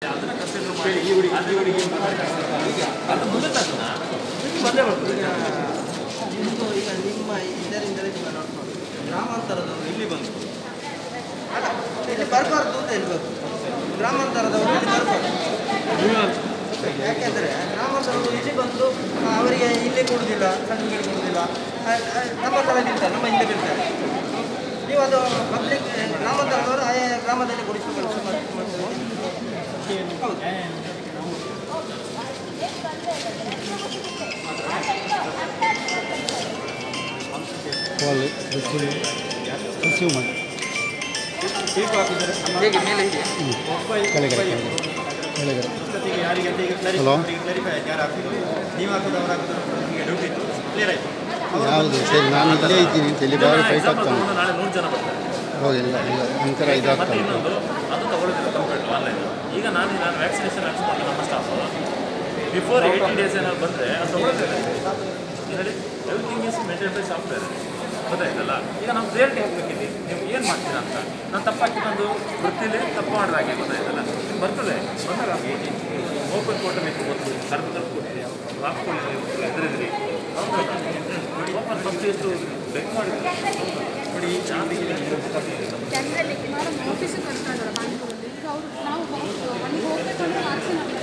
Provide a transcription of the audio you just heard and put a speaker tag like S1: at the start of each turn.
S1: ಅದನ್ನ ಕನ್ಸಿಡರ್ ಮಾಡಿ ಈ ಹುಡುಗಿ ಈ ಹುಡುಗಿ ಅದು ಮುಂದೆ ತಕ್ಷಣ ಬಂದೇ ಬರ್ತದೆ
S2: ನಿಮ್ಮದು ಈಗ ನಿಮ್ಮ ಇದರಿಂದಲೇ ನಿಮ್ಮ ನೋಡ್ಕೊಂಡು ಗ್ರಾಮಾಂತರದವರು ಇಲ್ಲಿ ಬಂದು ಅಲ್ಲ ಇಲ್ಲಿ ಬರಬಾರ್ದು ಅಂತ ಹೇಳ್ಬೇಕು ಗ್ರಾಮಾಂತರದವರು ಇಲ್ಲಿ ಬರಬಾರ್ದು ಯಾಕೆಂದರೆ ಗ್ರಾಮಾಂತರದವರು ಇಲ್ಲಿ ಬಂದು ಆ, ಅವರಿಗೆ ಇಲ್ಲಿ ಕೊಡುವುದಿಲ್ಲ ಸರ್ಟಿಫಿಕೇಟ್ ಕೊಡುವುದಿಲ್ಲ ಆ, ಆ, ನಮ್ಮ ಥರ ನಿಲ್ತಾರೆ ನಮ್ಮ ಹಿಂದೆ ಬೀಳ್ತಾರೆ ನೀವು ಅದು ಪಬ್ಲಿಕ್ ಗ್ರಾಮಾಂತರದವರು ಆಯಾ ಗ್ರಾಮದಲ್ಲಿ ಕೊಡಿಸಬೇಕು ಹೌದು
S3: ಕಾಲ್ ರಿಸೀವ್ ರಿಸೀವ್ ಮಾಡಿ
S2: ಹೇಗೆ ಮೇಲೆ ಇದೆಯಾ
S3: ಕೆಳಗಡೆ ಕೆಳಗಡೆ ಕೆಳಗಡೆ
S1: ಯಾರಿಗೆ ಅಂತ ಈಗ clarify-
S3: Hello?
S1: ಅವರಿಗೆ clarify ಆಯ್ತು ಯಾರು ಹಾಕ್ತಿದ್ರು ನೀವು ಹಾಕೋದು ಅವ್ರು ಹಾಕೋದು ನಿಮಗೆ ಡೌಟ್ ಇತ್ತು ಕ್ಲಿಯರ್ ಆಯ್ತು
S3: ಯಾವುದು ಸರಿ ನಾನು ಇಲ್ಲೇ ಇದ್ದೀನಿ ಅಂತ ಇಲ್ಲಿ ಬಾರಿ ಫೈಟ್
S1: ಎಕ್ಸಾಂಪಲ್
S3: ಆಗ್ತಾನೆ
S1: ತಗೊಂಡು ನಾಳೆ ನೂರು ಜನ ಬರ್ತಾರೆ
S3: ಹೌದು ಇಲ್ಲ ಇಲ್ಲ ಒಂಥರ
S1: ಮತ್ತೆ
S3: ಇದಾಗ್ತಾನೆ
S1: ಇನ್ನೊಂದು ಅದು ತಗೊಳ್ಳೋದಿಲ್ಲ ಕಂಪ್ಲೇಂಟ್ ಆನ್ಲೈನ್ ಈಗ ನಾನು ನಾನು ವ್ಯಾಕ್ಸಿನೇಷನ್ ಹಾಕ್ಸ್ಕೊಂಡು ನಮ್ಮ ಸ್ಟಾಫ್ ಬಿಫೋರ್ ಏಯ್ಟಿ ಡೇಸ್ ಏನಾದ್ರು ಬಂದರೆ ಅದು ತಗೊಳ್ಳೋದಿಲ್ಲ ಏನ್ ಹೇಳಿ everything is maintain by software ಗೊತ್ತಾಯ್ತಲ್ಲ ಈಗ ನಾವು ಕ್ಲಿಯರಿಟಿ ಹಾಕ್ಬೇಕಿಲ್ಲಿ ನೀವು ಏನು ಮಾಡ್ತೀರಾ ಅಂತ ನಾನು ತಪ್ಪು ಹಾಕಿದ್ದು ಗೊತ್ತಿಲ್ಲ ತಪ್ಪು ಮಾಡಿದ್ರೆ ಹಾಗೆ ಗೊತ್ತಾಯ್ತಲ್ಲ ನಿಮ್ಗೆ ಬರ್ತದೆ ಬಂದಾಗ ಹಾಕಿ ಓಪನ್ ಫೋಟೋ ಬೇಕು ಗೊತ್ತು ಕರೆದು ಕರೆದು ಕೊಡ್ತೀವಿ ಹಾಕ್ಕೊಳ್ಳಿ ಎದುರಿದ್ರಿ ಓಪನ್ ಫಸ್ಟ್ ಎಷ್ಟು ಬೆಕ್ ಮಾಡಿದ್ರಿ ನೋಡಿ ಈ ಚಾಂದಿಗೆ
S4: ಜನರಲ್ಲಿ ನಾನು ಆಫೀಸಿಗೆ ಬರ್ತಾ ಇದ್ದಾರೆ ಬ್ಯಾಂಗ್ಳೂರಲ್ಲಿ ಈಗ ಅವರು ನಾವು ಮನೆಗೆ ಹೋಗ್ಬೇಕಂದ್ರೆ ಆಚೆ ನಾವು